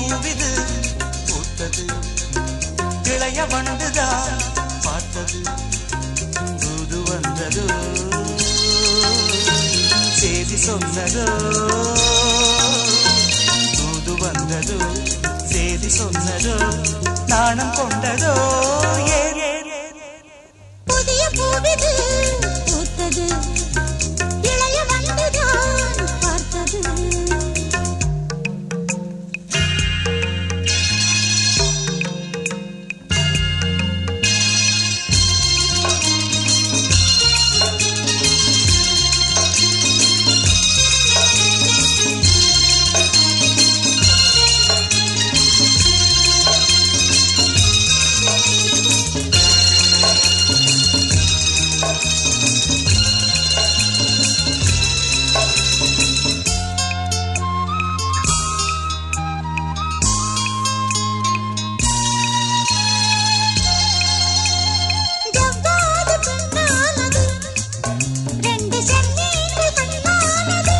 பூவிது பூத்தது இளைய வண்டுதான் பார்த்தது தூது வந்ததோ செய்தி சொன்னதோ தூது வந்ததோ செய்தி சொன்னதோ நாணம் கொண்டதோ ஏன் ஏன் ஏன் புதிய பூவிது பூத்தது இளைய வண்டுதான் பார்த்தது ஜவ்வாது பெண்ணானது ரெண்டு செம்மீன்கள் கண்ணானது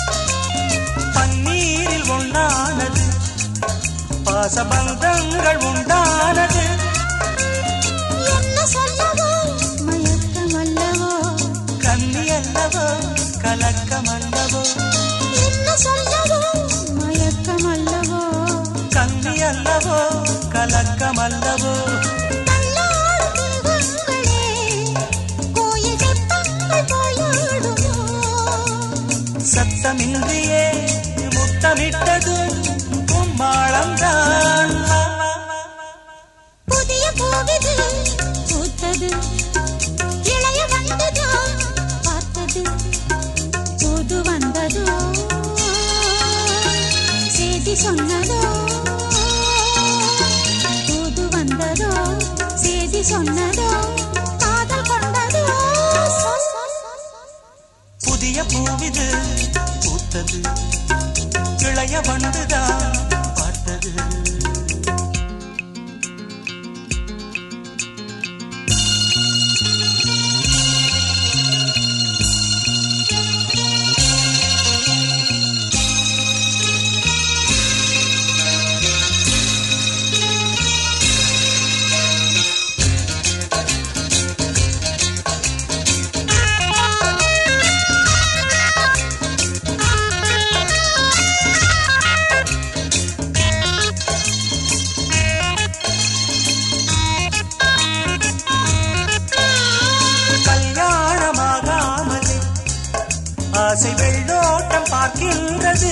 பன்னீரில் ஒன்றானது பாசபந்தங்கள் உண்டானது என்ன சொல்லவோ மயக்கம் அல்லவோ கன்னி அல்லவோ கலக்கம் அல்லவோ என்ன சொல்லவோ மயக்கம் அல்லவோ கன்னி அல்லவோ கலக்கம் அல்லவோ கல்லாடும் தெய்வங்களே கோயில் தெப்பங்கள் போயாடுமோ சத்தமின்றியே முத்தமிட்டது கும்மாளம்தான் புதிய பூவிது பூத்தது இளைய வந்ததோ பார்த்தது புது வந்ததோ செய்தி சொன்னதோ புது வந்ததோ செய்தி சொன்னதோ காதல் கொண்டதோ புதிய பூவிது பூத்தது இளைய வண்டுதான் பார்த்தது கல்யாணமாகாமலே ஆசை வெள்ளோட்டம் பார்க்கின்றது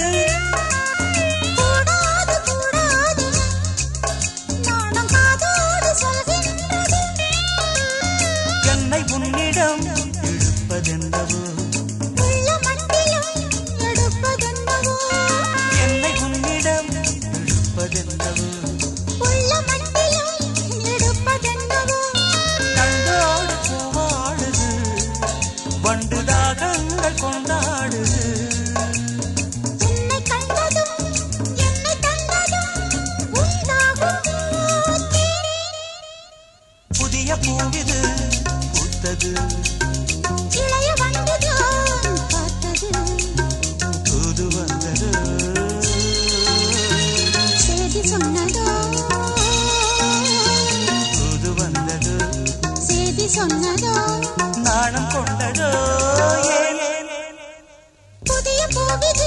கூடாது கூடாது நானும் காதோடு சொல்கின்றது என்னை உன்னிடம் இழுப்பதென்னவோ உள்ள மண்டிலும் எடுப்பதென்னவோ என்னை உன்னிடம் இழுப்பதென்னவோ உள்ள மண்டிலும் எடுப்பதென்னவோ கண்டோடு பூவாடுது வண்டு தாகங்கள் கொண்டாடுது உன்னை கண்டதும் என்னை கண்டதும் உண்டாகும் புதிய பூவிது பூத்தது இளைய வந்துதான் பார்த்தது தூது வந்தது செய்தி சொன்னதோ தூது வந்தது செய்தி சொன்னதோ நாணம் கொண்டதோ ஏன் ஏன், ஏன் புதிய பூவிது